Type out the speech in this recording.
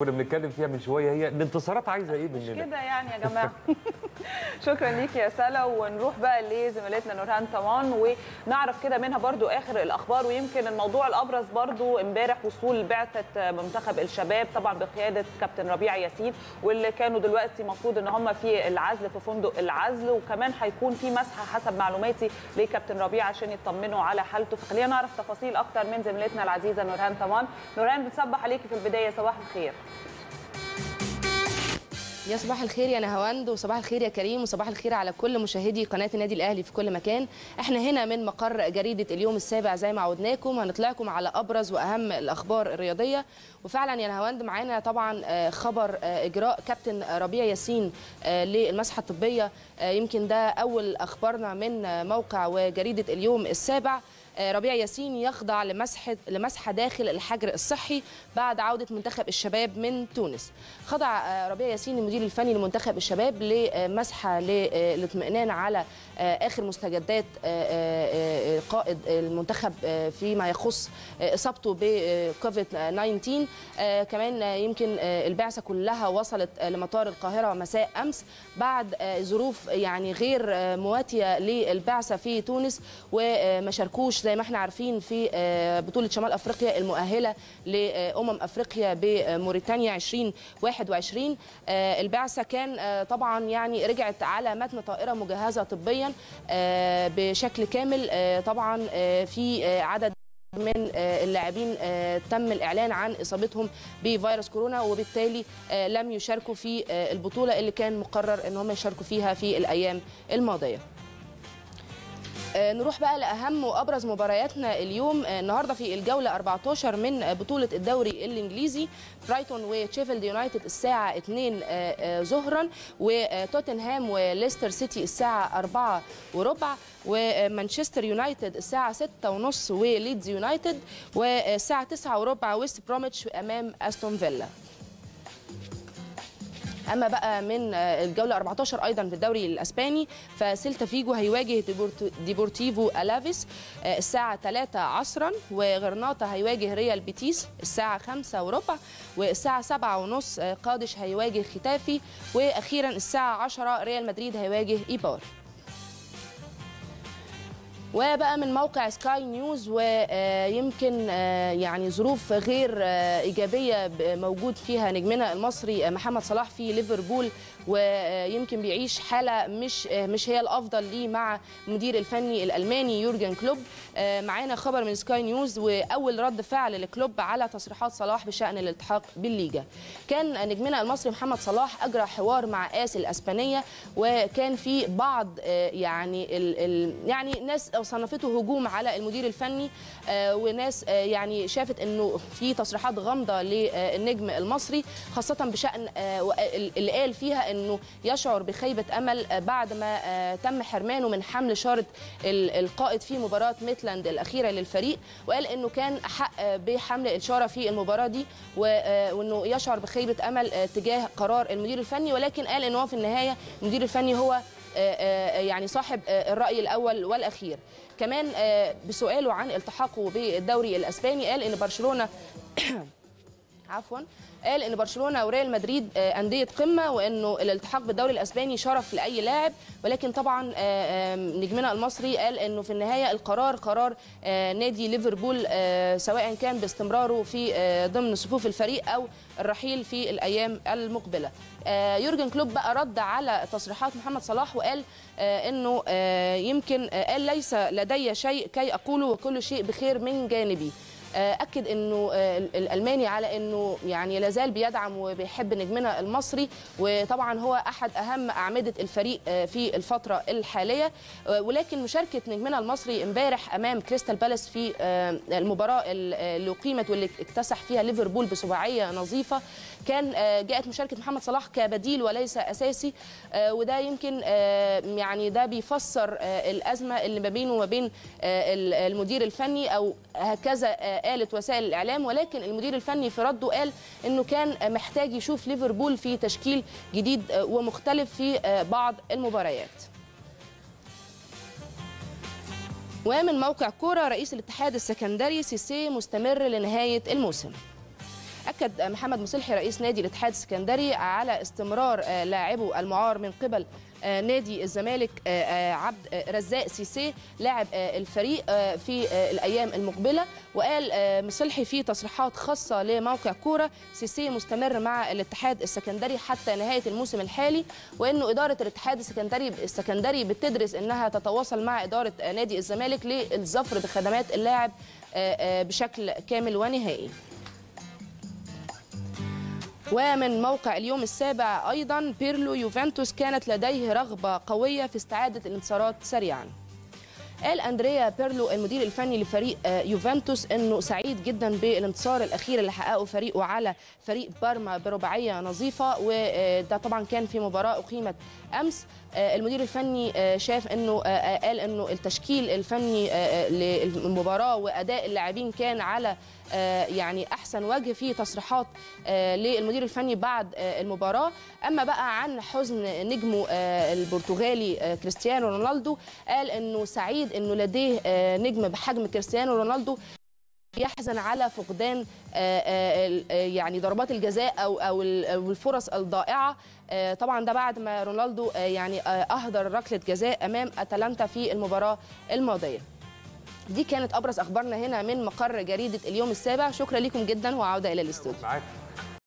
كنا بنتكلم فيها من شويه هي الانتصارات عايزه ايه مش مننا كده يعني يا جماعه شكرا ليك يا سلا ونروح بقى لزميلتنا نورهان طمان ونعرف كده منها برضو اخر الاخبار ويمكن الموضوع الابرز برضو امبارح وصول بعثه منتخب الشباب طبعا بقياده كابتن ربيع ياسين واللي كانوا دلوقتي المفروض ان هم في العزل في فندق العزل وكمان هيكون في مسحه حسب معلوماتي لكابتن ربيع عشان يطمنوا على حالته فخلينا نعرف تفاصيل اكتر من زميلتنا العزيزه نورهان طمان نورهان بتصبح عليكي في البدايه صباح الخير يا صباح الخير يا نهاوند وصباح الخير يا كريم وصباح الخير على كل مشاهدي قناه النادي الاهلي في كل مكان احنا هنا من مقر جريده اليوم السابع زي ما عودناكم هنطلعكم على ابرز واهم الاخبار الرياضيه وفعلا يا نهاوند معانا طبعا خبر اجراء كابتن ربيع ياسين للمسحه الطبيه يمكن ده اول اخبارنا من موقع وجريده اليوم السابع ربيع ياسين يخضع لمسحه لمسحه داخل الحجر الصحي بعد عوده منتخب الشباب من تونس. خضع ربيع ياسين المدير الفني لمنتخب الشباب لمسحه للاطمئنان على اخر مستجدات قائد المنتخب فيما يخص اصابته بكوفيد 19 كمان يمكن البعثه كلها وصلت لمطار القاهره مساء امس بعد ظروف يعني غير مواتيه للبعثه في تونس وما شاركوش زي ما احنا عارفين في بطوله شمال افريقيا المؤهله لامم افريقيا بموريتانيا 2021 البعثه كان طبعا يعني رجعت على متن طائره مجهزه طبيا بشكل كامل طبعا في عدد من اللاعبين تم الاعلان عن اصابتهم بفيروس كورونا وبالتالي لم يشاركوا في البطوله اللي كان مقرر ان هم يشاركوا فيها في الايام الماضيه نروح بقى لاهم وابرز مبارياتنا اليوم النهارده في الجوله 14 من بطوله الدوري الانجليزي برايتون وتشيفيلد يونايتد الساعه 2 ظهرا وتوتنهام وليستر سيتي الساعه 4 وربع ومانشستر يونايتد الساعه 6 ونص وليدز يونايتد والساعه 9 وربع ويست بروميتش امام استون فيلا اما بقى من الجوله 14 ايضا في الدوري الاسباني فسيلتا فيجو هيواجه ديبورتيفو الافيس الساعه 3 عصرا وغرناطه هيواجه ريال بيتيس الساعه 5 وربع والساعه 7 ونص قادش هيواجه ختافي واخيرا الساعه 10 ريال مدريد هيواجه ايبار وبقى من موقع سكاي نيوز ويمكن يعني ظروف غير ايجابيه موجود فيها نجمنا المصري محمد صلاح في ليفربول ويمكن بيعيش حاله مش مش هي الافضل ليه مع المدير الفني الالماني يورجن كلوب معانا خبر من سكاي نيوز واول رد فعل لكلوب على تصريحات صلاح بشان الالتحاق بالليجا كان نجمنا المصري محمد صلاح اجرى حوار مع اس الاسبانيه وكان في بعض يعني ال ال يعني ناس صنفته هجوم على المدير الفني وناس يعني شافت انه في تصريحات غامضه للنجم المصري خاصه بشان اللي قال فيها انه يشعر بخيبه امل بعد ما تم حرمانه من حمل شاره القائد في مباراه ميتلاند الاخيره للفريق وقال انه كان احق بحمل الشاره في المباراه دي وانه يشعر بخيبه امل تجاه قرار المدير الفني ولكن قال انه في النهايه المدير الفني هو يعني صاحب الراي الاول والاخير كمان بسؤاله عن التحاقه بالدوري الاسباني قال ان برشلونه عفوا قال ان برشلونه وريال مدريد انديه قمه وانه الالتحاق بالدوري الاسباني شرف لاي لاعب ولكن طبعا نجمنا المصري قال انه في النهايه القرار قرار نادي ليفربول سواء كان باستمراره في ضمن صفوف الفريق او الرحيل في الايام المقبله يورجن كلوب بقى رد على تصريحات محمد صلاح وقال انه يمكن قال ليس لدي شيء كي اقوله وكل شيء بخير من جانبي اكد انه الالماني على انه يعني لازال بيدعم وبيحب نجمنا المصري وطبعا هو احد اهم اعمده الفريق في الفتره الحاليه ولكن مشاركه نجمنا المصري امبارح امام كريستال بالاس في المباراه اللي اقيمت واللي اكتسح فيها ليفربول بسباعيه نظيفه كان جاءت مشاركه محمد صلاح كبديل وليس اساسي وده يمكن يعني ده بيفسر الازمه اللي ما بينه وما بين المدير الفني او هكذا قالت وسائل الاعلام ولكن المدير الفني في رده قال انه كان محتاج يشوف ليفربول في تشكيل جديد ومختلف في بعض المباريات ومن موقع كوره رئيس الاتحاد السكندري سيسي مستمر لنهايه الموسم اكد محمد مصلحي رئيس نادي الاتحاد السكندري على استمرار آه، لاعبه المعار من قبل آه، نادي الزمالك آه، آه، عبد آه، رزاق سيسي لاعب آه، الفريق آه، في آه، الايام المقبله وقال آه، مصلحي في تصريحات خاصه لموقع كوره سيسي مستمر مع الاتحاد السكندري حتى نهايه الموسم الحالي وانه اداره الاتحاد السكندري السكندري بتدرس انها تتواصل مع اداره آه، نادي الزمالك للظفر بخدمات اللاعب آه، آه، بشكل كامل ونهائي ومن موقع اليوم السابع ايضا بيرلو يوفنتوس كانت لديه رغبه قويه في استعاده الانتصارات سريعا قال اندريا بيرلو المدير الفني لفريق آه، يوفنتوس انه سعيد جدا بالانتصار الاخير اللي حققه فريقه على فريق بارما برباعيه نظيفه وده طبعا كان في مباراه اقيمت امس آه، المدير الفني آه، شاف انه آه، آه، قال انه التشكيل الفني آه، آه، للمباراه واداء اللاعبين كان على آه، يعني احسن وجه في تصريحات آه، للمدير الفني بعد آه، المباراه اما بقى عن حزن نجمه آه، البرتغالي آه، كريستيانو رونالدو قال انه سعيد انه لديه آه، نجم بحجم كريستيانو رونالدو يحزن على فقدان آه، آه، ال- آه، يعني ضربات الجزاء او او ال- أو الفرص الضائعه آه، طبعا ده بعد ما رونالدو آه، يعني آه، اهدر ركله جزاء امام اتلانتا في المباراه الماضيه دي كانت ابرز اخبارنا هنا من مقر جريده اليوم السابع شكرا لكم جدا وعوده الى الاستوديو معاك